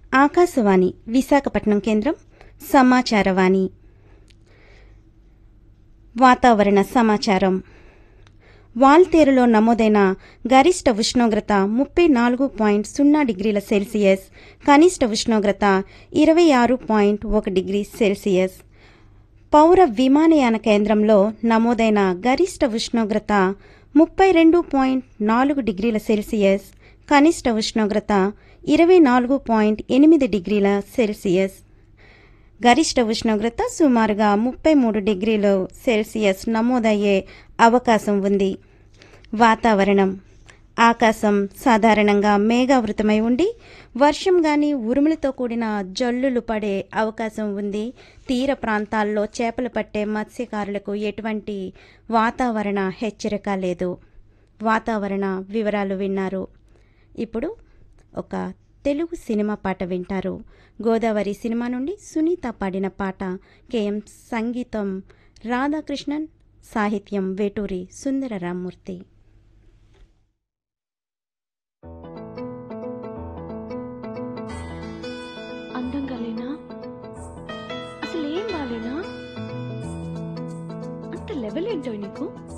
ఆకాశవాణి విశాఖపట్నం కేంద్రం సమాచారవాణి వాతావరణ సమాచారం వాల్తేరులో నమోదైన గరిష్ట ఉష్ణోగ్రత ముప్పై నాలుగు పాయింట్ సున్నా డిగ్రీల సెల్సియస్ కనిష్ట ఉష్ణోగ్రత ఇరవై ఆరు పాయింట్ ఒక డిగ్రీ సెల్సియస్ పౌర విమానయాన కేంద్రంలో నమోదైన గరిష్ట ఉష్ణోగ్రత ముప్పై రెండు పాయింట్ నాలుగు డిగ్రీల సెల్సియస్ కనిష్ట ఉష్ణోగ్రత ఇరవై నాలుగు పాయింట్ ఎనిమిది డిగ్రీల సెల్సియస్ గరిష్ట ఉష్ణోగ్రత సుమారుగా ముప్పై మూడు డిగ్రీలు సెల్సియస్ నమోదయ్యే అవకాశం ఉంది వాతావరణం ఆకాశం సాధారణంగా మేఘావృతమై ఉండి వర్షం గాని ఉరుములతో కూడిన జల్లులు పడే అవకాశం ఉంది తీర ప్రాంతాల్లో చేపలు పట్టే మత్స్యకారులకు ఎటువంటి వాతావరణ హెచ్చరిక లేదు వాతావరణ వివరాలు విన్నారు ఇప్పుడు ఒక తెలుగు సినిమా పాట వింటారు గోదావరి సినిమా నుండి సునీత పాడిన పాట కేఎం సంగీతం రాధాకృష్ణన్ సాహిత్యం వేటూరి సుందర రామ్మూర్తి అందంగా లేనా అసలు ఏం బాలేనా అంత లెవెల్ ఏంటో నీకు